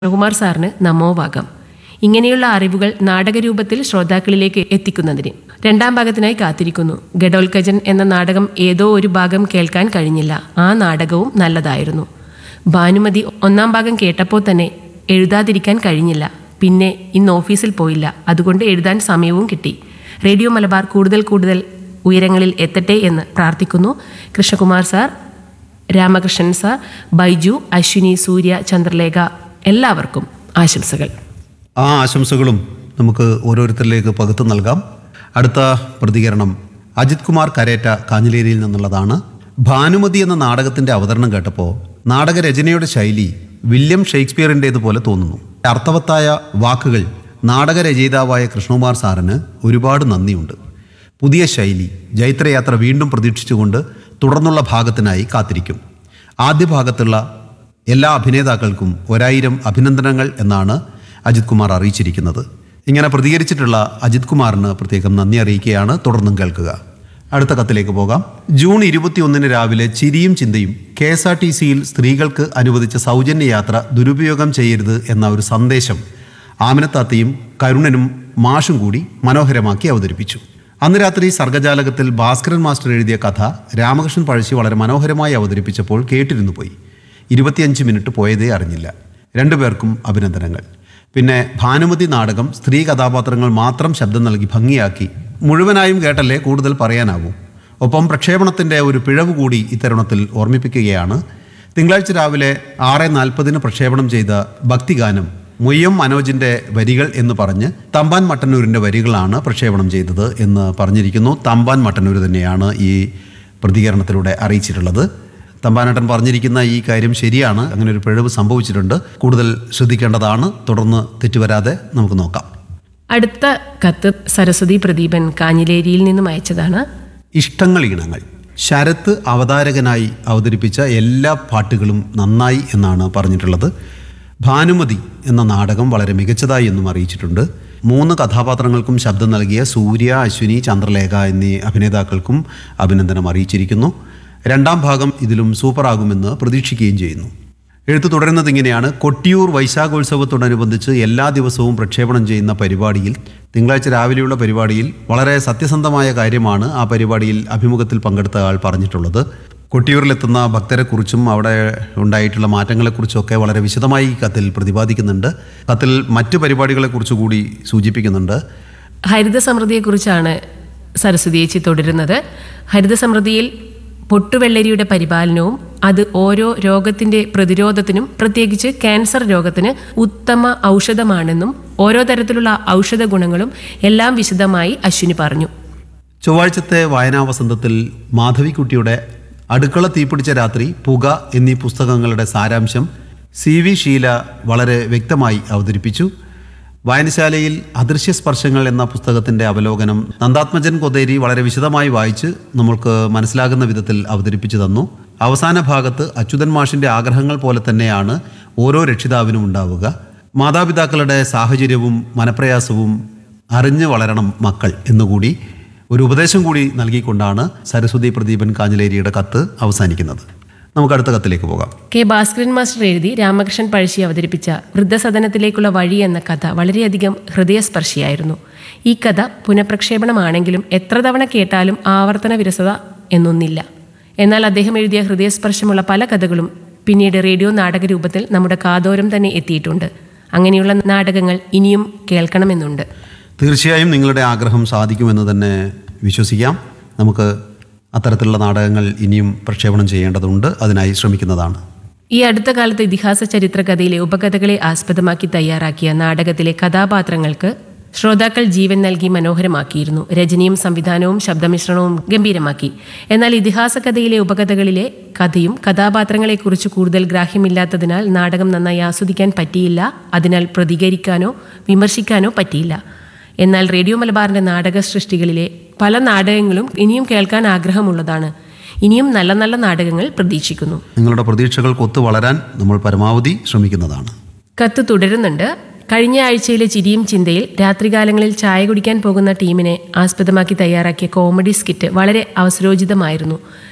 കൃഷ്ണകുമാർ സാറിന് നമോവാകം ഇങ്ങനെയുള്ള അറിവുകൾ നാടകരൂപത്തിൽ ശ്രോതാക്കളിലേക്ക് എത്തിക്കുന്നതിന് രണ്ടാം ഭാഗത്തിനായി കാത്തിരിക്കുന്നു ഗഡോൽക്കജൻ എന്ന നാടകം ഏതോ ഒരു ഭാഗം കേൾക്കാൻ കഴിഞ്ഞില്ല ആ നാടകവും നല്ലതായിരുന്നു ഭാനുമതി ഒന്നാം ഭാഗം കേട്ടപ്പോൾ തന്നെ എഴുതാതിരിക്കാൻ കഴിഞ്ഞില്ല പിന്നെ ഇന്ന് ഓഫീസിൽ പോയില്ല അതുകൊണ്ട് എഴുതാൻ സമയവും കിട്ടി റേഡിയോ മലബാർ കൂടുതൽ കൂടുതൽ ഉയരങ്ങളിൽ എത്തട്ടെ എന്ന് പ്രാർത്ഥിക്കുന്നു കൃഷ്ണകുമാർ സാർ രാമകൃഷ്ണൻ സാർ ബൈജു അശ്വിനി സൂര്യ ചന്ദ്രലേഖ എല്ലാവർക്കും ആശംസകൾ ആ ആശംസകളും നമുക്ക് ഓരോരുത്തരിലേക്ക് പകുത്തു നൽകാം അടുത്ത പ്രതികരണം അജിത് കുമാർ കരേറ്റ കാഞ്ഞിലേരിയിൽ നിന്നുള്ളതാണ് ഭാനുമതി എന്ന നാടകത്തിന്റെ അവതരണം കേട്ടപ്പോൾ നാടകരചനയുടെ ശൈലി വില്യം ഷേക്സ്പിയറിൻ്റേതുപോലെ തോന്നുന്നു അർത്ഥവത്തായ വാക്കുകൾ നാടകരചയിതാവായ കൃഷ്ണകുമാർ സാറിന് ഒരുപാട് നന്ദിയുണ്ട് പുതിയ ശൈലി ജൈത്രയാത്ര വീണ്ടും പ്രതീക്ഷിച്ചുകൊണ്ട് തുടർന്നുള്ള ഭാഗത്തിനായി കാത്തിരിക്കും ആദ്യ ഭാഗത്തുള്ള എല്ലാ അഭിനേതാക്കൾക്കും ഒരായിരം അഭിനന്ദനങ്ങൾ എന്നാണ് അജിത് കുമാർ അറിയിച്ചിരിക്കുന്നത് ഇങ്ങനെ പ്രതികരിച്ചിട്ടുള്ള അജിത് കുമാറിന് പ്രത്യേകം നന്ദി അറിയിക്കുകയാണ് തുടർന്നും കേൾക്കുക അടുത്ത കത്തിലേക്ക് പോകാം ജൂൺ ഇരുപത്തിയൊന്നിന് രാവിലെ ചിരിയും ചിന്തയും കെ എസ് ആർ ടി സിയിൽ സ്ത്രീകൾക്ക് അനുവദിച്ച സൗജന്യ യാത്ര ദുരുപയോഗം ചെയ്യരുത് എന്ന ഒരു സന്ദേശം ആമിനത്താത്തയും കരുണനും മാഷും കൂടി മനോഹരമാക്കി അവതരിപ്പിച്ചു അന്ന് രാത്രി സർഗജാലകത്തിൽ ഭാസ്കരൻ മാസ്റ്റർ എഴുതിയ കഥ രാമകൃഷ്ണൻ പഴശ്ശി വളരെ മനോഹരമായി അവതരിപ്പിച്ചപ്പോൾ കേട്ടിരുന്നു പോയി ഇരുപത്തിയഞ്ച് മിനിറ്റ് പോയതേ അറിഞ്ഞില്ല രണ്ടുപേർക്കും അഭിനന്ദനങ്ങൾ പിന്നെ ഭാനുമതി നാടകം സ്ത്രീ കഥാപാത്രങ്ങൾ മാത്രം ശബ്ദം നൽകി ഭംഗിയാക്കി മുഴുവനായും കേട്ടല്ലേ കൂടുതൽ പറയാനാവൂ ഒപ്പം പ്രക്ഷേപണത്തിൻ്റെ ഒരു പിഴവ് കൂടി ഇത്തരുണത്തിൽ ഓർമ്മിപ്പിക്കുകയാണ് തിങ്കളാഴ്ച രാവിലെ ആറ് നാൽപ്പതിന് പ്രക്ഷേപണം ചെയ്ത ഭക്തിഗാനം മുയ്യം മനോജിൻ്റെ വരികൾ എന്ന് പറഞ്ഞ് തമ്പാൻ മട്ടന്നൂരിൻ്റെ വരികളാണ് പ്രക്ഷേപണം ചെയ്തത് എന്ന് പറഞ്ഞിരിക്കുന്നു തമ്പാൻ മട്ടന്നൂർ തന്നെയാണ് ഈ പ്രതികരണത്തിലൂടെ അറിയിച്ചിട്ടുള്ളത് തമ്പാനേട്ടൻ പറഞ്ഞിരിക്കുന്ന ഈ കാര്യം ശരിയാണ് അങ്ങനെ ഒരു പിഴവ് സംഭവിച്ചിട്ടുണ്ട് കൂടുതൽ ശ്രദ്ധിക്കേണ്ടതാണ് തുടർന്ന് തെറ്റുവരാതെ നമുക്ക് നോക്കാം അടുത്ത കത്ത് സരസ്വതി പ്രദീപൻ കാഞ്ഞിലേരിയിൽ നിന്നും അയച്ചതാണ് ഇഷ്ടങ്ങൾ ഈണങ്ങൾ ശരത്ത് അവതാരകനായി അവതരിപ്പിച്ച എല്ലാ പാട്ടുകളും നന്നായി എന്നാണ് പറഞ്ഞിട്ടുള്ളത് ഭാനുമതി എന്ന നാടകം വളരെ മികച്ചതായി എന്നും അറിയിച്ചിട്ടുണ്ട് മൂന്ന് കഥാപാത്രങ്ങൾക്കും ശബ്ദം നൽകിയ സൂര്യ അശ്വിനി ചന്ദ്രലേഖ എന്നീ അഭിനേതാക്കൾക്കും അഭിനന്ദനം അറിയിച്ചിരിക്കുന്നു രണ്ടാം ഭാഗം ഇതിലും സൂപ്പറാകുമെന്ന് പ്രതീക്ഷിക്കുകയും ചെയ്യുന്നു എഴുത്ത് തുടരുന്നത് ഇങ്ങനെയാണ് കൊട്ടിയൂർ വൈശാഖോത്സവത്തോടനുബന്ധിച്ച് എല്ലാ ദിവസവും പ്രക്ഷേപണം ചെയ്യുന്ന പരിപാടിയിൽ തിങ്കളാഴ്ച രാവിലെയുള്ള പരിപാടിയിൽ വളരെ സത്യസന്ധമായ കാര്യമാണ് ആ പരിപാടിയിൽ അഭിമുഖത്തിൽ പങ്കെടുത്ത ആൾ പറഞ്ഞിട്ടുള്ളത് കൊട്ടിയൂരിലെത്തുന്ന ഭക്തരെക്കുറിച്ചും അവിടെ ഉണ്ടായിട്ടുള്ള മാറ്റങ്ങളെക്കുറിച്ചൊക്കെ വളരെ വിശദമായി ഈ കത്തിൽ പ്രതിപാദിക്കുന്നുണ്ട് കത്തിൽ മറ്റു പരിപാടികളെക്കുറിച്ച് കൂടി സൂചിപ്പിക്കുന്നുണ്ട് ഹരിത സമൃദ്ധിയെക്കുറിച്ചാണ് സരസ്വതി ചേച്ചി തുടരുന്നത് ഹരിത സമൃദ്ധിയിൽ പൊട്ടുവെള്ളരിയുടെ പരിപാലനവും അത് ഓരോ രോഗത്തിന്റെ പ്രതിരോധത്തിനും പ്രത്യേകിച്ച് ക്യാൻസർ രോഗത്തിന് ഉത്തമ ഔഷധമാണെന്നും ഓരോ തരത്തിലുള്ള ഔഷധ ഗുണങ്ങളും എല്ലാം വിശദമായി അശ്വിനി പറഞ്ഞു ചൊവ്വാഴ്ചത്തെ വായനാ വസന്തത്തിൽ മാധവിക്കുട്ടിയുടെ അടുക്കള തീപിടിച്ച രാത്രി പുക എന്നീ പുസ്തകങ്ങളുടെ സാരാംശം സി വി ഷീല വളരെ വ്യക്തമായി അവതരിപ്പിച്ചു വായനശാലയിൽ അദൃശ്യ സ്പർശങ്ങൾ എന്ന പുസ്തകത്തിന്റെ അവലോകനം നന്ദാത്മജൻ കൊതേരി വളരെ വിശദമായി വായിച്ച് നമ്മൾക്ക് മനസ്സിലാകുന്ന വിധത്തിൽ അവതരിപ്പിച്ചു തന്നു അവസാന ഭാഗത്ത് അച്യുതൻ മാഷിന്റെ ആഗ്രഹങ്ങൾ പോലെ തന്നെയാണ് ഓരോ രക്ഷിതാവിനും ഉണ്ടാവുക മാതാപിതാക്കളുടെ സാഹചര്യവും മനപ്രയാസവും അറിഞ്ഞു വളരണം മക്കൾ എന്നുകൂടി ഒരു ഉപദേശം കൂടി നൽകിക്കൊണ്ടാണ് സരസ്വതി പ്രദീപൻ കാഞ്ഞിലേരിയുടെ കത്ത് അവസാനിക്കുന്നത് നമുക്ക് അടുത്ത കത്തിലേക്ക് പോകാം കെ ഭാസ്കരൻ മാസ്റ്റർ എഴുതി രാമകൃഷ്ണൻ പഴശ്ശി അവതരിപ്പിച്ച വൃദ്ധസദനത്തിലേക്കുള്ള വഴി എന്ന കഥ വളരെയധികം ഹൃദയസ്പർശിയായിരുന്നു ഈ കഥ പുനഃപ്രക്ഷേപണമാണെങ്കിലും എത്ര തവണ കേട്ടാലും ആവർത്തന വിരസത എന്നൊന്നില്ല എന്നാൽ അദ്ദേഹം എഴുതിയ ഹൃദയസ്പർശമുള്ള പല കഥകളും പിന്നീട് റേഡിയോ നാടക രൂപത്തിൽ നമ്മുടെ കാതോരം തന്നെ എത്തിയിട്ടുണ്ട് അങ്ങനെയുള്ള നാടകങ്ങൾ ഇനിയും കേൾക്കണമെന്നുണ്ട് തീർച്ചയായും നിങ്ങളുടെ ആഗ്രഹം സാധിക്കുമെന്ന് തന്നെ വിശ്വസിക്കാം നമുക്ക് അത്തരത്തിലുള്ള നാടകങ്ങൾ ഇനിയും പ്രക്ഷേപണം ചെയ്യേണ്ടതുണ്ട് അതിനായി ശ്രമിക്കുന്നതാണ് ഈ അടുത്ത കാലത്ത് ഇതിഹാസ ചരിത്രകഥയിലെ ഉപകഥകളെ ആസ്പദമാക്കി തയ്യാറാക്കിയ നാടകത്തിലെ കഥാപാത്രങ്ങൾക്ക് ശ്രോതാക്കൾ ജീവൻ നൽകി മനോഹരമാക്കിയിരുന്നു രചനയും സംവിധാനവും ശബ്ദമിശ്രണവും ഗംഭീരമാക്കി എന്നാൽ ഇതിഹാസ കഥയിലെ ഉപകഥകളിലെ കഥയും കഥാപാത്രങ്ങളെക്കുറിച്ച് കൂടുതൽ ഗ്രാഹ്യമില്ലാത്തതിനാൽ നാടകം നന്നായി ആസ്വദിക്കാൻ പറ്റിയില്ല അതിനാൽ പ്രതികരിക്കാനോ വിമർശിക്കാനോ പറ്റിയില്ല എന്നാൽ റേഡിയോ മലബാറിന്റെ നാടക സൃഷ്ടികളിലെ പല നാടകങ്ങളും ഇനിയും കേൾക്കാൻ ആഗ്രഹമുള്ളതാണ് ഇനിയും നല്ല നല്ല നാടകങ്ങൾ പ്രതീക്ഷിക്കുന്നു നിങ്ങളുടെ പ്രതീക്ഷകൾക്ക് ഒത്തു വളരാൻ നമ്മൾ പരമാവധി ശ്രമിക്കുന്നതാണ് കത്ത് തുടരുന്നുണ്ട് കഴിഞ്ഞ ആഴ്ചയിലെ ചിരിയും ചിന്തയിൽ രാത്രികാലങ്ങളിൽ ചായ കുടിക്കാൻ പോകുന്ന ടീമിനെ ആസ്പദമാക്കി തയ്യാറാക്കിയ കോമഡി സ്കിറ്റ് വളരെ അവസരോചിതമായിരുന്നു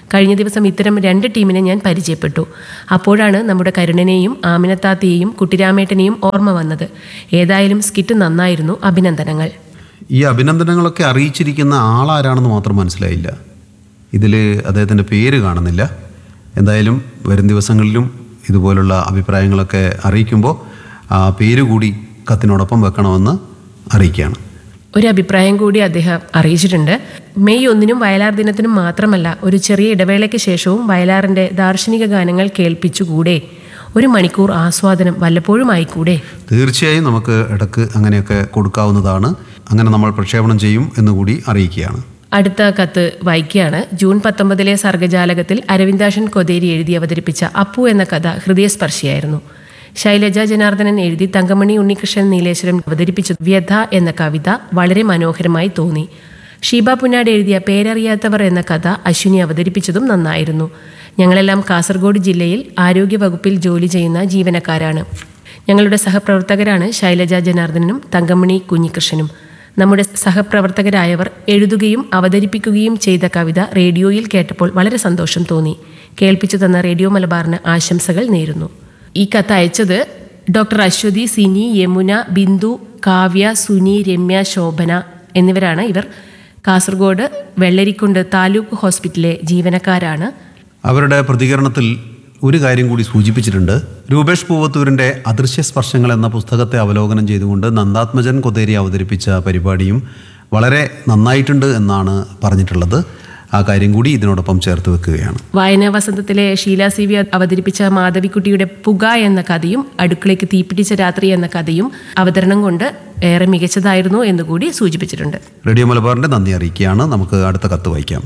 കഴിഞ്ഞ ദിവസം ഇത്തരം രണ്ട് ടീമിനെ ഞാൻ പരിചയപ്പെട്ടു അപ്പോഴാണ് നമ്മുടെ കരുണനെയും ആമിനത്താത്തയെയും കുട്ടിരാമേട്ടനെയും ഓർമ്മ വന്നത് ഏതായാലും സ്കിറ്റ് നന്നായിരുന്നു അഭിനന്ദനങ്ങൾ ഈ അഭിനന്ദനങ്ങളൊക്കെ അറിയിച്ചിരിക്കുന്ന ആളാരാണെന്ന് മാത്രം മനസ്സിലായില്ല ഇതിൽ അദ്ദേഹത്തിൻ്റെ പേര് കാണുന്നില്ല എന്തായാലും വരും ദിവസങ്ങളിലും ഇതുപോലുള്ള അഭിപ്രായങ്ങളൊക്കെ അറിയിക്കുമ്പോൾ ആ പേര് കൂടി കത്തിനോടൊപ്പം വെക്കണമെന്ന് അറിയിക്കുകയാണ് ഒരു അഭിപ്രായം കൂടി അദ്ദേഹം അറിയിച്ചിട്ടുണ്ട് മെയ് ഒന്നിനും വയലാർ ദിനത്തിനും മാത്രമല്ല ഒരു ചെറിയ ഇടവേളയ്ക്ക് ശേഷവും വയലാറിൻ്റെ ദാർശനിക ഗാനങ്ങൾ കേൾപ്പിച്ചുകൂടെ ഒരു മണിക്കൂർ ആസ്വാദനം വല്ലപ്പോഴും ആയിക്കൂടെ തീർച്ചയായും നമുക്ക് ഇടക്ക് അങ്ങനെയൊക്കെ കൊടുക്കാവുന്നതാണ് അങ്ങനെ നമ്മൾ പ്രക്ഷേപണം ചെയ്യും എന്നുകൂടി അറിയിക്കുകയാണ് അടുത്ത കത്ത് വായിക്കുകയാണ് ജൂൺ പത്തൊമ്പതിലെ സർഗജാലകത്തിൽ അരവിന്ദാഷൻ കൊതേരി എഴുതി അവതരിപ്പിച്ച അപ്പു എന്ന കഥ ഹൃദയസ്പർശിയായിരുന്നു ശൈലജ ജനാർദ്ദനൻ എഴുതി തങ്കമണി ഉണ്ണികൃഷ്ണൻ നീലേശ്വരം അവതരിപ്പിച്ച വ്യഥ എന്ന കവിത വളരെ മനോഹരമായി തോന്നി ഷീബ പുന്നാട് എഴുതിയ പേരറിയാത്തവർ എന്ന കഥ അശ്വിനി അവതരിപ്പിച്ചതും നന്നായിരുന്നു ഞങ്ങളെല്ലാം കാസർഗോഡ് ജില്ലയിൽ ആരോഗ്യവകുപ്പിൽ ജോലി ചെയ്യുന്ന ജീവനക്കാരാണ് ഞങ്ങളുടെ സഹപ്രവർത്തകരാണ് ശൈലജ ജനാർദ്ദനനും തങ്കമണി കുഞ്ഞികൃഷ്ണനും നമ്മുടെ സഹപ്രവർത്തകരായവർ എഴുതുകയും അവതരിപ്പിക്കുകയും ചെയ്ത കവിത റേഡിയോയിൽ കേട്ടപ്പോൾ വളരെ സന്തോഷം തോന്നി കേൾപ്പിച്ചു തന്ന റേഡിയോ മലബാറിന് ആശംസകൾ നേരുന്നു ഈ കത്ത് അയച്ചത് ഡോക്ടർ അശ്വതി സിനി യമുന ബിന്ദു കാവ്യ സുനി രമ്യ ശോഭന എന്നിവരാണ് ഇവർ കാസർഗോഡ് വെള്ളരിക്കുണ്ട് താലൂക്ക് ഹോസ്പിറ്റലിലെ ജീവനക്കാരാണ് അവരുടെ പ്രതികരണത്തിൽ ഒരു കാര്യം കൂടി സൂചിപ്പിച്ചിട്ടുണ്ട് രൂപേഷ് പൂവത്തൂരിൻ്റെ അദൃശ്യ സ്പർശങ്ങൾ എന്ന പുസ്തകത്തെ അവലോകനം ചെയ്തുകൊണ്ട് നന്ദാത്മജൻ കൊതേരി അവതരിപ്പിച്ച പരിപാടിയും വളരെ നന്നായിട്ടുണ്ട് എന്നാണ് പറഞ്ഞിട്ടുള്ളത് ആ കാര്യം കൂടി ഇതിനോടൊപ്പം ചേർത്ത് വെക്കുകയാണ് വായനാ വസന്തത്തിലെ ഷീല സി വി അവതരിപ്പിച്ച മാധവിക്കുട്ടിയുടെ പുക എന്ന കഥയും അടുക്കളയ്ക്ക് തീപിടിച്ച രാത്രി എന്ന കഥയും അവതരണം കൊണ്ട് ഏറെ മികച്ചതായിരുന്നു എന്നുകൂടി സൂചിപ്പിച്ചിട്ടുണ്ട് റേഡിയോ മലബാറിൻ്റെ നന്ദി അറിയിക്കുകയാണ് നമുക്ക് അടുത്ത കത്ത് വായിക്കാം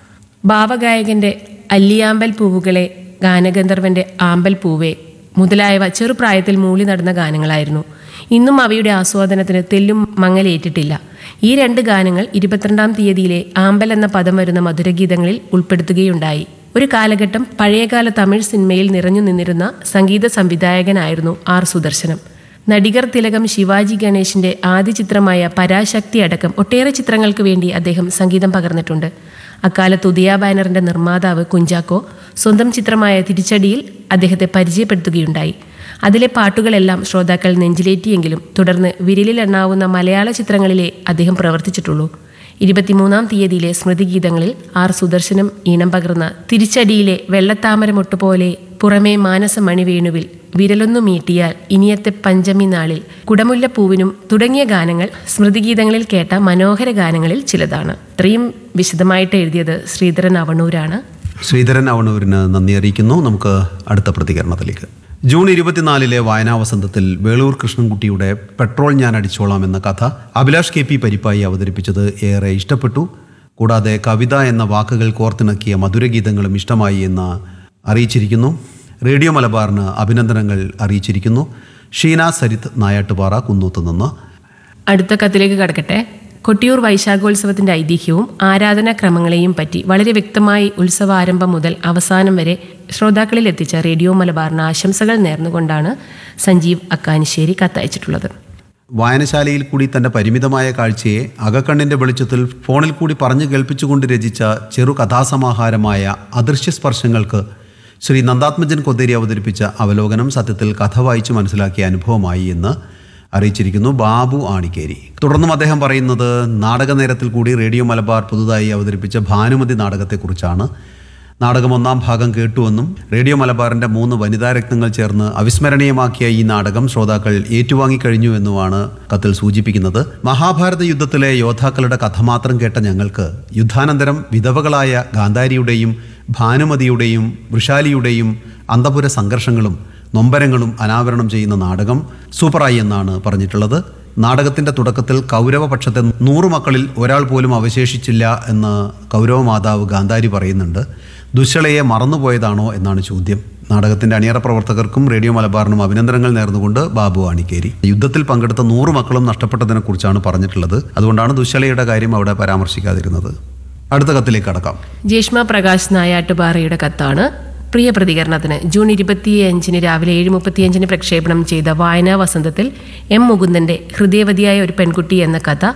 ഭാവഗായകന്റെ അല്ലിയാമ്പൽ പൂവുകളെ ഗാനഗന്ധർവന്റെ ആമ്പൽ പൂവേ മുതലായവ ചെറുപ്രായത്തിൽ മൂളി നടന്ന ഗാനങ്ങളായിരുന്നു ഇന്നും അവയുടെ ആസ്വാദനത്തിന് തെല്ലും മങ്ങലേറ്റിട്ടില്ല ഈ രണ്ട് ഗാനങ്ങൾ ഇരുപത്തിരണ്ടാം തീയതിയിലെ ആമ്പൽ എന്ന പദം വരുന്ന മധുരഗീതങ്ങളിൽ ഉൾപ്പെടുത്തുകയുണ്ടായി ഒരു കാലഘട്ടം പഴയകാല തമിഴ് സിനിമയിൽ നിറഞ്ഞു നിന്നിരുന്ന സംഗീത സംവിധായകനായിരുന്നു ആർ സുദർശനം നടികർ തിലകം ശിവാജി ഗണേശിന്റെ ആദ്യ ചിത്രമായ പരാശക്തി അടക്കം ഒട്ടേറെ ചിത്രങ്ങൾക്ക് വേണ്ടി അദ്ദേഹം സംഗീതം പകർന്നിട്ടുണ്ട് അക്കാലത്ത് ഉദയ ബാനറിന്റെ നിർമ്മാതാവ് കുഞ്ചാക്കോ സ്വന്തം ചിത്രമായ തിരിച്ചടിയിൽ അദ്ദേഹത്തെ പരിചയപ്പെടുത്തുകയുണ്ടായി അതിലെ പാട്ടുകളെല്ലാം ശ്രോതാക്കൾ നെഞ്ചിലേറ്റിയെങ്കിലും തുടർന്ന് വിരലിലെണ്ണാവുന്ന മലയാള ചിത്രങ്ങളിലെ അദ്ദേഹം പ്രവർത്തിച്ചിട്ടുള്ളൂ ഇരുപത്തിമൂന്നാം തീയതിയിലെ സ്മൃതിഗീതങ്ങളിൽ ആർ സുദർശനം ഈണം പകർന്ന തിരിച്ചടിയിലെ വെള്ളത്താമരമൊട്ട് പോലെ പുറമേ മാനസമണി വേണുവിൽ വിരലൊന്നു മീട്ടിയാൽ ഇനിയത്തെ പഞ്ചമി നാളിൽ കുടമുല്ലപ്പൂവിനും തുടങ്ങിയ ഗാനങ്ങൾ സ്മൃതിഗീതങ്ങളിൽ കേട്ട മനോഹര ഗാനങ്ങളിൽ ചിലതാണ് ഇത്രയും വിശദമായിട്ട് എഴുതിയത് ശ്രീധരൻ അവണൂരാണ് ശ്രീധരൻ അവണൂരിന് നന്ദി അറിയിക്കുന്നു നമുക്ക് അടുത്ത പ്രതികരണത്തിലേക്ക് ജൂൺ ഇരുപത്തിനാലിലെ വായനാ വസന്തത്തിൽ വേളൂർ കൃഷ്ണൻകുട്ടിയുടെ പെട്രോൾ ഞാൻ അടിച്ചോളാം എന്ന കഥ അഭിലാഷ് കെ പി പരിപ്പായി അവതരിപ്പിച്ചത് ഏറെ ഇഷ്ടപ്പെട്ടു കൂടാതെ കവിത എന്ന വാക്കുകൾ കോർത്തിണക്കിയ മധുരഗീതങ്ങളും ഇഷ്ടമായി എന്ന് അറിയിച്ചിരിക്കുന്നു റേഡിയോ മലബാറിന് അഭിനന്ദനങ്ങൾ അറിയിച്ചിരിക്കുന്നു ഷീന സരിത്ത് നായാട്ടുപാറ കുന്നൂത്ത് നിന്ന് അടുത്ത കത്തിലേക്ക് കടക്കട്ടെ കൊട്ടിയൂർ വൈശാഖോത്സവത്തിന്റെ ഐതിഹ്യവും ആരാധനാക്രമങ്ങളെയും പറ്റി വളരെ വ്യക്തമായി ഉത്സവാരംഭം മുതൽ അവസാനം വരെ ശ്രോതാക്കളിൽ എത്തിച്ച റേഡിയോ മലബാറിന് ആശംസകൾ നേർന്നുകൊണ്ടാണ് സഞ്ജീവ് അക്കാനിശ്ശേരി കത്തയച്ചിട്ടുള്ളത് വായനശാലയിൽ കൂടി തന്റെ പരിമിതമായ കാഴ്ചയെ അകക്കണ്ണിന്റെ വെളിച്ചത്തിൽ ഫോണിൽ കൂടി പറഞ്ഞു കേൾപ്പിച്ചുകൊണ്ട് രചിച്ച ചെറു കഥാസമാഹാരമായ അദൃശ്യ സ്പർശങ്ങൾക്ക് ശ്രീ നന്ദാത്മജൻ കൊതേരി അവതരിപ്പിച്ച അവലോകനം സത്യത്തിൽ കഥ വായിച്ചു മനസ്സിലാക്കിയ അനുഭവമായി എന്ന് അറിയിച്ചിരിക്കുന്നു ബാബു ആണിക്കേരി തുടർന്നും അദ്ദേഹം പറയുന്നത് നാടകനേരത്തിൽ കൂടി റേഡിയോ മലബാർ പുതുതായി അവതരിപ്പിച്ച ഭാനുമതി നാടകത്തെക്കുറിച്ചാണ് നാടകം ഒന്നാം ഭാഗം കേട്ടുവെന്നും റേഡിയോ മലബാറിന്റെ മൂന്ന് വനിതാ രത്നങ്ങൾ ചേർന്ന് അവിസ്മരണീയമാക്കിയ ഈ നാടകം ശ്രോതാക്കൾ ഏറ്റുവാങ്ങിക്കഴിഞ്ഞു എന്നുമാണ് കത്തിൽ സൂചിപ്പിക്കുന്നത് മഹാഭാരത യുദ്ധത്തിലെ യോദ്ധാക്കളുടെ കഥ മാത്രം കേട്ട ഞങ്ങൾക്ക് യുദ്ധാനന്തരം വിധവകളായ ഗാന്ധാരിയുടെയും ഭാനുമതിയുടെയും വൃഷാലിയുടെയും അന്തപുര സംഘർഷങ്ങളും നൊമ്പരങ്ങളും അനാവരണം ചെയ്യുന്ന നാടകം സൂപ്പറായി എന്നാണ് പറഞ്ഞിട്ടുള്ളത് നാടകത്തിന്റെ തുടക്കത്തിൽ കൗരവപക്ഷത്തെ നൂറു മക്കളിൽ ഒരാൾ പോലും അവശേഷിച്ചില്ല എന്ന് കൗരവ മാതാവ് ഗാന്ധാരി പറയുന്നുണ്ട് ദുശ്ശളയെ മറന്നുപോയതാണോ എന്നാണ് ചോദ്യം നാടകത്തിന്റെ അണിയറ പ്രവർത്തകർക്കും റേഡിയോ മലബാറിനും അഭിനന്ദനങ്ങൾ നേർന്നുകൊണ്ട് ബാബു ആണിക്കേരി യുദ്ധത്തിൽ പങ്കെടുത്ത നൂറ് മക്കളും നഷ്ടപ്പെട്ടതിനെ കുറിച്ചാണ് പറഞ്ഞിട്ടുള്ളത് അതുകൊണ്ടാണ് ദുശ്ശളയുടെ കാര്യം അവിടെ പരാമർശിക്കാതിരുന്നത് അടുത്ത കത്തിലേക്ക് കടക്കാം ജേഷ്മ പ്രകാശ് നായാട്ടുപാറയുടെ കത്താണ് പ്രിയ പ്രതികരണത്തിന് ജൂൺ ഇരുപത്തിയഞ്ചിന് രാവിലെ ഏഴ് മുപ്പത്തിയഞ്ചിന് പ്രക്ഷേപണം ചെയ്ത വായനാ വസന്തത്തിൽ എം മുകുന്ദന്റെ ഹൃദയവതിയായ ഒരു പെൺകുട്ടി എന്ന കഥ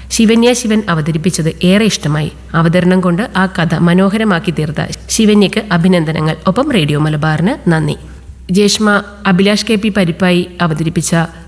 ശിവന്യ ശിവൻ അവതരിപ്പിച്ചത് ഏറെ ഇഷ്ടമായി അവതരണം കൊണ്ട് ആ കഥ മനോഹരമാക്കി തീർത്ത ശിവന്യക്ക് അഭിനന്ദനങ്ങൾ ഒപ്പം റേഡിയോ മലബാറിന് നന്ദി ജേഷ്മ അഭിലാഷ് കെ പി പരിപ്പായി അവതരിപ്പിച്ച